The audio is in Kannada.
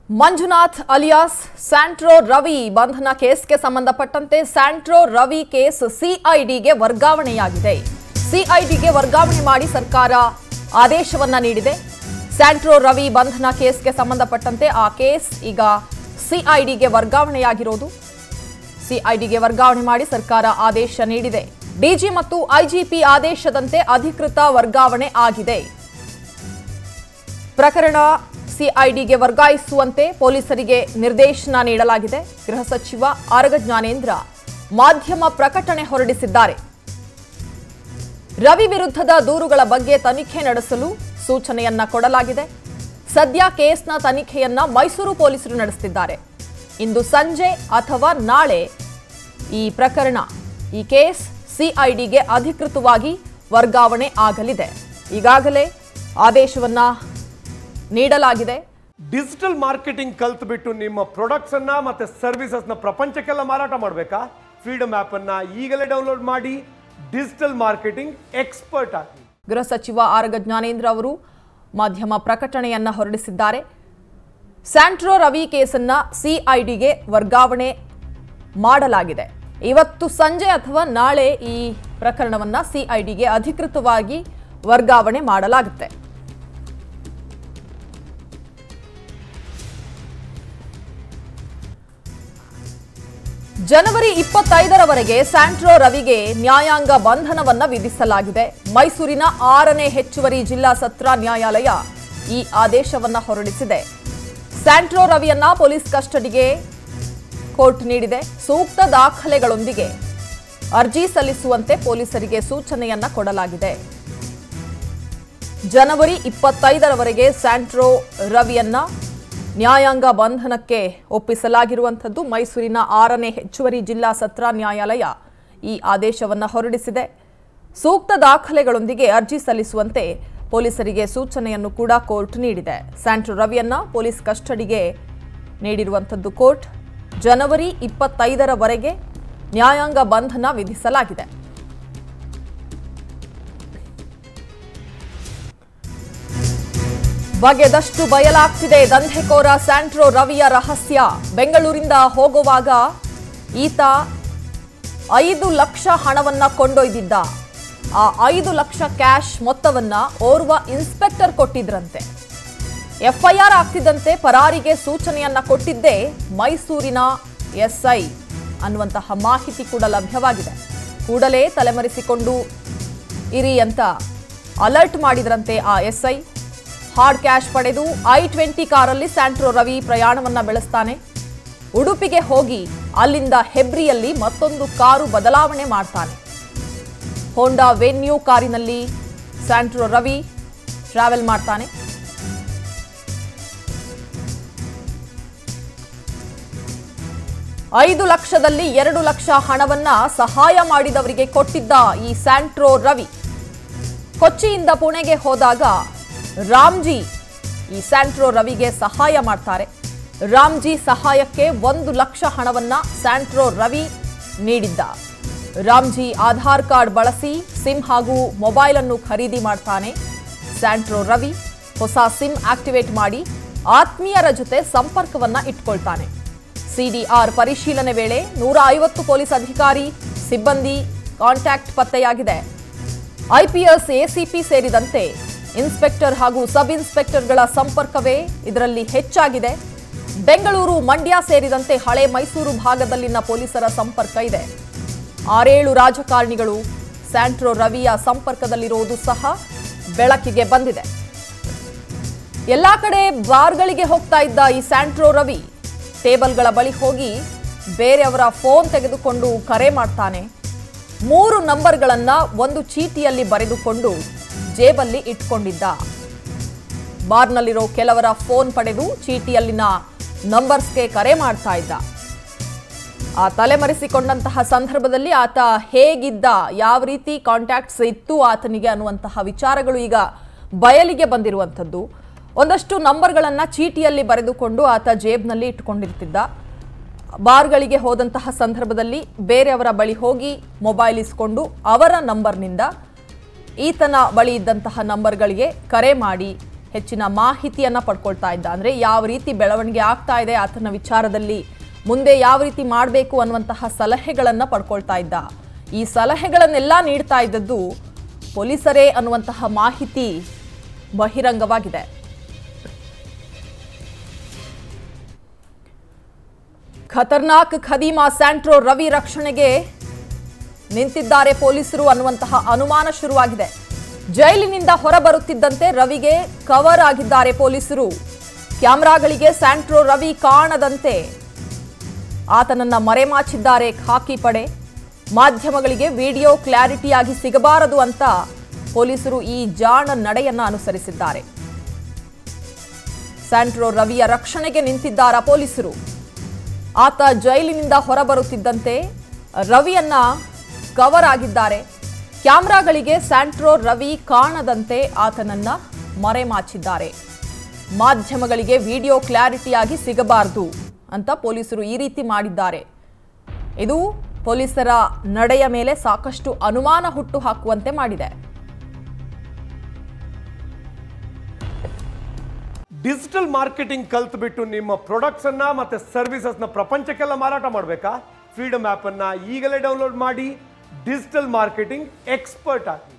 ಮಂಜುನಾಥ್ ಅಲಿಯಾಸ್ ಸ್ಯಾಂಟ್ರೋ ರವಿ ಬಂಧನ ಕೇಸ್ಗೆ ಸಂಬಂಧಪಟ್ಟಂತೆ ಸ್ಯಾಂಟ್ರೋ ರವಿ ಕೇಸ್ ಸಿಐಡಿಗೆ ವರ್ಗಾವಣೆಯಾಗಿದೆ ಸಿಐಡಿಗೆ ವರ್ಗಾವಣೆ ಮಾಡಿ ಸರ್ಕಾರ ಆದೇಶವನ್ನ ನೀಡಿದೆ ಸ್ಯಾಂಟ್ರೋ ರವಿ ಬಂಧನ ಕೇಸ್ಗೆ ಸಂಬಂಧಪಟ್ಟಂತೆ ಆ ಕೇಸ್ ಈಗ ಸಿಐಡಿಗೆ ವರ್ಗಾವಣೆಯಾಗಿರೋದು ಸಿಐಡಿಗೆ ವರ್ಗಾವಣೆ ಮಾಡಿ ಸರ್ಕಾರ ಆದೇಶ ನೀಡಿದೆ ಡಿಜಿ ಮತ್ತು ಐಜಿಪಿ ಆದೇಶದಂತೆ ಅಧಿಕೃತ ವರ್ಗಾವಣೆ ಆಗಿದೆ ಪ್ರಕರಣ ಸಿಐಡಿಗೆ ವರ್ಗಾಯಿಸುವಂತೆ ಪೊಲೀಸರಿಗೆ ನಿರ್ದೇಶನ ನೀಡಲಾಗಿದೆ ಗೃಹ ಸಚಿವ ಆರಗ ಜ್ಞಾನೇಂದ್ರ ಮಾಧ್ಯಮ ಪ್ರಕಟಣೆ ಹೊರಡಿಸಿದ್ದಾರೆ ರವಿ ವಿರುದ್ಧದ ದೂರುಗಳ ಬಗ್ಗೆ ತನಿಖೆ ನಡೆಸಲು ಸೂಚನೆಯನ್ನ ಕೊಡಲಾಗಿದೆ ಸದ್ಯ ಕೇಸ್ನ ತನಿಖೆಯನ್ನ ಮೈಸೂರು ಪೊಲೀಸರು ನಡೆಸುತ್ತಿದ್ದಾರೆ ಇಂದು ಸಂಜೆ ಅಥವಾ ನಾಳೆ ಈ ಪ್ರಕರಣ ಈ ಕೇಸ್ ಸಿಐಡಿಗೆ ಅಧಿಕೃತವಾಗಿ ವರ್ಗಾವಣೆ ಆಗಲಿದೆ ಈಗಾಗಲೇ ಆದೇಶವನ್ನ ನೀಡಲಾಗಿದೆ ಡಿಜಿಟಲ್ ಮಾರ್ಕೆಟಿಂಗ್ ಕಲ್ತ್ಬಿಟ್ಟು ನಿಮ್ಮ ಪ್ರಾಡಕ್ಟ್ಸ್ ಅನ್ನ ಮತ್ತೆ ಸರ್ವಿಸಸ್ ನ ಪ್ರಪಂಚಕ್ಕೆಲ್ಲ ಮಾರಾಟ ಮಾಡಬೇಕಾ ಫ್ರೀಡಮ್ ಆಪ್ ಅನ್ನ ಈಗಲೇ ಡೌನ್ಲೋಡ್ ಮಾಡಿ ಡಿಜಿಟಲ್ ಮಾರ್ಕೆಟಿಂಗ್ ಎಕ್ಸ್ಪರ್ಟ್ ಆಗಿ ಗೃಹ ಸಚಿವ ಆರಗ ಜ್ಞಾನೇಂದ್ರ ಅವರು ಮಾಧ್ಯಮ ಪ್ರಕಟಣೆಯನ್ನ ಹೊರಡಿಸಿದ್ದಾರೆ ಸ್ಯಾಂಟ್ರೋ ರವಿ ಕೇಸನ್ನ ಸಿಐಡಿಗೆ ವರ್ಗಾವಣೆ ಮಾಡಲಾಗಿದೆ ಇವತ್ತು ಸಂಜೆ ಅಥವಾ ನಾಳೆ ಈ ಪ್ರಕರಣವನ್ನ ಸಿಐಡಿಗೆ ಅಧಿಕೃತವಾಗಿ ವರ್ಗಾವಣೆ ಮಾಡಲಾಗುತ್ತೆ ಜನವರಿ ಇಪ್ಪತ್ತೈದರವರೆಗೆ ಸ್ಯಾಂಟ್ರೋ ರವಿಗೆ ನ್ಯಾಯಾಂಗ ಬಂಧನವನ್ನ ವಿಧಿಸಲಾಗಿದೆ ಮೈಸೂರಿನ ಆರನೇ ಹೆಚ್ಚುವರಿ ಜಿಲ್ಲಾ ಸತ್ರ ನ್ಯಾಯಾಲಯ ಈ ಆದೇಶವನ್ನ ಹೊರಡಿಸಿದೆ ಸ್ಯಾಂಟ್ರೋ ರವಿಯನ್ನ ಪೊಲೀಸ್ ಕಸ್ಟಡಿಗೆ ಕೋರ್ಟ್ ನೀಡಿದೆ ಸೂಕ್ತ ದಾಖಲೆಗಳೊಂದಿಗೆ ಅರ್ಜಿ ಸಲ್ಲಿಸುವಂತೆ ಪೊಲೀಸರಿಗೆ ಸೂಚನೆಯನ್ನ ಕೊಡಲಾಗಿದೆ ಜನವರಿ ಇಪ್ಪತ್ತೈದರವರೆಗೆ ಸ್ಯಾಂಟ್ರೋ ರವಿಯನ್ನ ನ್ಯಾಯಾಂಗ ಬಂಧನಕ್ಕೆ ಒಪ್ಪಿಸಲಾಗಿರುವಂಥದ್ದು ಮೈಸೂರಿನ ಆರನೇ ಹೆಚ್ಚುವರಿ ಜಿಲ್ಲಾ ಸತ್ರ ನ್ಯಾಯಾಲಯ ಈ ಆದೇಶವನ್ನ ಹೊರಡಿಸಿದೆ ಸೂಕ್ತ ದಾಖಲೆಗಳೊಂದಿಗೆ ಅರ್ಜಿ ಸಲ್ಲಿಸುವಂತೆ ಪೊಲೀಸರಿಗೆ ಸೂಚನೆಯನ್ನು ಕೂಡ ಕೋರ್ಟ್ ನೀಡಿದೆ ಸ್ಯಾಂಟ್ರೋ ರವಿಯನ್ನ ಪೊಲೀಸ್ ಕಸ್ಟಡಿಗೆ ನೀಡಿರುವಂಥದ್ದು ಕೋರ್ಟ್ ಜನವರಿ ಇಪ್ಪತ್ತೈದರವರೆಗೆ ನ್ಯಾಯಾಂಗ ಬಂಧನ ವಿಧಿಸಲಾಗಿದೆ ಬಗೆದಷ್ಟು ಬಯಲಾಗ್ತಿದೆ ದಂಧೆಕೋರ ಸ್ಯಾಂಟ್ರೋ ರವಿಯ ರಹಸ್ಯ ಬೆಂಗಳೂರಿಂದ ಹೋಗುವಾಗ ಈತ ಐದು ಲಕ್ಷ ಹಣವನ್ನ ಕೊಂಡೊಯ್ದಿದ್ದ ಆ ಐದು ಲಕ್ಷ ಕ್ಯಾಶ್ ಮೊತ್ತವನ್ನ ಓರ್ವ ಇನ್ಸ್ಪೆಕ್ಟರ್ ಕೊಟ್ಟಿದ್ರಂತೆ ಎಫ್ಐಆರ್ ಆಗ್ತಿದ್ದಂತೆ ಪರಾರಿಗೆ ಸೂಚನೆಯನ್ನ ಕೊಟ್ಟಿದ್ದೇ ಮೈಸೂರಿನ ಎಸ್ಐ ಅನ್ನುವಂತಹ ಮಾಹಿತಿ ಕೂಡ ಲಭ್ಯವಾಗಿದೆ ಕೂಡಲೇ ತಲೆಮರೆಸಿಕೊಂಡು ಇರಿ ಅಂತ ಅಲರ್ಟ್ ಮಾಡಿದ್ರಂತೆ ಆ ಎಸ್ಐ ಹಾರ್ಡ್ ಕ್ಯಾಶ್ ಪಡೆದು ಐ ಟ್ವೆಂಟಿ ಕಾರಲ್ಲಿ ಸ್ಯಾಂಟ್ರೋ ರವಿ ಪ್ರಯಾಣವನ್ನ ಬೆಳೆಸ್ತಾನೆ ಉಡುಪಿಗೆ ಹೋಗಿ ಅಲ್ಲಿಂದ ಹೆಬ್ರಿಯಲ್ಲಿ ಮತ್ತೊಂದು ಕಾರು ಬದಲಾವಣೆ ಮಾಡ್ತಾನೆ ಹೋಂಡಾ ವೆನ್ಯೂ ಕಾರಿನಲ್ಲಿ ಸ್ಯಾಂಟ್ರೋ ರವಿ ಟ್ರಾವೆಲ್ ಮಾಡ್ತಾನೆ ಐದು ಲಕ್ಷದಲ್ಲಿ ಎರಡು ಲಕ್ಷ ಹಣವನ್ನ ಸಹಾಯ ಮಾಡಿದವರಿಗೆ ಕೊಟ್ಟಿದ್ದ ಈ ಸ್ಯಾಂಟ್ರೋ ರವಿ ಕೊಚ್ಚಿಯಿಂದ ಪುಣೆಗೆ ಹೋದಾಗ ರಾಮ್ಜಿ ಈ ಸ್ಯಾಂಟ್ರೋ ರವಿಗೆ ಸಹಾಯ ಮಾಡ್ತಾರೆ ರಾಮ್ಜಿ ಸಹಾಯಕ್ಕೆ ಒಂದು ಲಕ್ಷ ಹಣವನ್ನ ಸ್ಯಾಂಟ್ರೋ ರವಿ ನೀಡಿದ್ದ ರಾಮ್ಜಿ ಆಧಾರ್ ಕಾರ್ಡ್ ಬಳಸಿ ಸಿಮ್ ಹಾಗೂ ಮೊಬೈಲ್ ಅನ್ನು ಖರೀದಿ ಮಾಡ್ತಾನೆ ಸ್ಯಾಂಟ್ರೋ ರವಿ ಹೊಸ ಸಿಮ್ ಆಕ್ಟಿವೇಟ್ ಮಾಡಿ ಆತ್ಮೀಯರ ಜೊತೆ ಸಂಪರ್ಕವನ್ನ ಇಟ್ಕೊಳ್ತಾನೆ ಸಿಡಿಆರ್ ಪರಿಶೀಲನೆ ವೇಳೆ ನೂರ ಐವತ್ತು ಪೊಲೀಸ್ ಅಧಿಕಾರಿ ಸಿಬ್ಬಂದಿ ಕಾಂಟ್ಯಾಕ್ಟ್ ಪತ್ತೆಯಾಗಿದೆ ಐಪಿಎಸ್ ಎಸಿಪಿ ಸೇರಿದಂತೆ ಇನ್ಸ್ಪೆಕ್ಟರ್ ಹಾಗೂ ಸಬ್ ಇನ್ಸ್ಪೆಕ್ಟರ್ಗಳ ಸಂಪರ್ಕವೇ ಇದರಲ್ಲಿ ಹೆಚ್ಚಾಗಿದೆ ಬೆಂಗಳೂರು ಮಂಡ್ಯ ಸೇರಿದಂತೆ ಹಳೆ ಮೈಸೂರು ಭಾಗದಲ್ಲಿನ ಪೊಲೀಸರ ಸಂಪರ್ಕ ಇದೆ ಆರೇಳು ರಾಜಕಾರಣಿಗಳು ಸ್ಯಾಂಟ್ರೋ ರವಿಯ ಸಂಪರ್ಕದಲ್ಲಿರುವುದು ಸಹ ಬೆಳಕಿಗೆ ಬಂದಿದೆ ಎಲ್ಲಾ ಕಡೆ ಬಾರ್ಗಳಿಗೆ ಹೋಗ್ತಾ ಇದ್ದ ಈ ಸ್ಯಾಂಟ್ರೋ ರವಿ ಟೇಬಲ್ಗಳ ಬಳಿ ಹೋಗಿ ಬೇರೆಯವರ ಫೋನ್ ತೆಗೆದುಕೊಂಡು ಕರೆ ಮಾಡ್ತಾನೆ ಮೂರು ನಂಬರ್ಗಳನ್ನ ಒಂದು ಚೀಟಿಯಲ್ಲಿ ಬರೆದುಕೊಂಡು ಜೇಬಲ್ಲಿ ಇಟ್ಕೊಂಡಿದ್ದ ಬಾರ್ನಲ್ಲಿರೋ ಕೆಲವರ ಫೋನ್ ಪಡೆದು ಚೀಟಿಯಲ್ಲಿನ ನಂಬರ್ಸ್ಗೆ ಕರೆ ಮಾಡ್ತಾ ಇದ್ದ ಆ ತಲೆಮರೆಸಿಕೊಂಡಂತಹ ಸಂದರ್ಭದಲ್ಲಿ ಆತ ಹೇಗಿದ್ದ ಯಾವ ರೀತಿ ಕಾಂಟ್ಯಾಕ್ಟ್ಸ್ ಇತ್ತು ಆತನಿಗೆ ಅನ್ನುವಂತಹ ವಿಚಾರಗಳು ಈಗ ಬಯಲಿಗೆ ಬಂದಿರುವಂಥದ್ದು ಒಂದಷ್ಟು ನಂಬರ್ಗಳನ್ನು ಚೀಟಿಯಲ್ಲಿ ಬರೆದುಕೊಂಡು ಆತ ಜೇಬ್ನಲ್ಲಿ ಇಟ್ಕೊಂಡಿರ್ತಿದ್ದ ಬಾರ್ಗಳಿಗೆ ಹೋದಂತಹ ಸಂದರ್ಭದಲ್ಲಿ ಬೇರೆಯವರ ಬಳಿ ಹೋಗಿ ಮೊಬೈಲ್ ಇಸ್ಕೊಂಡು ಅವರ ನಂಬರ್ನಿಂದ ಈತನ ಬಳಿ ಇದ್ದಂತಹ ನಂಬರ್ಗಳಿಗೆ ಕರೆ ಮಾಡಿ ಹೆಚ್ಚಿನ ಮಾಹಿತಿಯನ್ನ ಪಡ್ಕೊಳ್ತಾ ಇದ್ದ ಅಂದ್ರೆ ಯಾವ ರೀತಿ ಬೆಳವಣಿಗೆ ಆಗ್ತಾ ಇದೆ ಆತನ ವಿಚಾರದಲ್ಲಿ ಮುಂದೆ ಯಾವ ರೀತಿ ಮಾಡಬೇಕು ಅನ್ನುವಂತಹ ಸಲಹೆಗಳನ್ನ ಪಡ್ಕೊಳ್ತಾ ಇದ್ದ ಈ ಸಲಹೆಗಳನ್ನೆಲ್ಲ ನೀಡ್ತಾ ಇದ್ದದ್ದು ಪೊಲೀಸರೇ ಅನ್ನುವಂತಹ ಮಾಹಿತಿ ಬಹಿರಂಗವಾಗಿದೆ ಖತರ್ನಾಕ್ ಖದೀಮಾ ಸ್ಯಾಂಟ್ರೋ ರವಿ ರಕ್ಷಣೆಗೆ ನಿಂತಿದ್ದಾರೆ ಪೊಲೀಸರು ಅನ್ನುವಂತಹ ಅನುಮಾನ ಶುರುವಾಗಿದೆ ಜೈಲಿನಿಂದ ಹೊರಬರುತ್ತಿದ್ದಂತೆ ರವಿಗೆ ಕವರ್ ಆಗಿದ್ದಾರೆ ಪೊಲೀಸರು ಕ್ಯಾಮೆರಾಗಳಿಗೆ ಸ್ಯಾಂಟ್ರೋ ರವಿ ಕಾಣದಂತೆ ಆತನನ್ನ ಮರೆಮಾಚಿದ್ದಾರೆ ಖಾಕಿ ಪಡೆ ಮಾಧ್ಯಮಗಳಿಗೆ ವಿಡಿಯೋ ಕ್ಲಾರಿಟಿಯಾಗಿ ಸಿಗಬಾರದು ಅಂತ ಪೊಲೀಸರು ಈ ಜಾಣ ನಡೆಯನ್ನ ಅನುಸರಿಸಿದ್ದಾರೆ ಸ್ಯಾಂಟ್ರೋ ರವಿಯ ರಕ್ಷಣೆಗೆ ನಿಂತಿದ್ದಾರ ಪೊಲೀಸರು ಆತ ಜೈಲಿನಿಂದ ಹೊರಬರುತ್ತಿದ್ದಂತೆ ರವಿಯನ್ನ ಕವರ್ ಆಗಿದ್ದಾರೆ ಕ್ಯಾಮ್ರಾಗಳಿಗೆ ಸ್ಯಾಂಟ್ರೋ ರವಿ ಕಾಣದಂತೆ ಆತನನ್ನ ಮರೆಮಾಚಿದ್ದಾರೆ ಮಾಧ್ಯಮಗಳಿಗೆ ವಿಡಿಯೋ ಕ್ಲಾರಿಟಿಯಾಗಿ ಸಿಗಬಾರದು ಅಂತ ಪೊಲೀಸರು ಈ ರೀತಿ ಮಾಡಿದ್ದಾರೆ ಇದು ಪೊಲೀಸರ ನಡೆಯ ಮೇಲೆ ಸಾಕಷ್ಟು ಅನುಮಾನ ಹುಟ್ಟು ಹಾಕುವಂತೆ ಮಾಡಿದೆ ಡಿಜಿಟಲ್ ಮಾರ್ಕೆಟಿಂಗ್ ಕಲ್ತ್ಬಿಟ್ಟು ನಿಮ್ಮ ಪ್ರಾಡಕ್ಟ್ಸ್ ಅನ್ನ ಮತ್ತೆ ಸರ್ವಿಸಸ್ ನ ಪ್ರಪಂಚಕ್ಕೆಲ್ಲ ಮಾರಾಟ ಮಾಡಬೇಕಾ ಫ್ರೀಡಮ್ ಆಪ್ ಅನ್ನ ಈಗಲೇ ಡೌನ್ಲೋಡ್ ಮಾಡಿ ಡಿಜಿಟಲ್ ಮಾರ್ಕೆಟಿಂಗ್ ಎಕ್ಸ್ಪರ್ಟ್ ಆಗಿ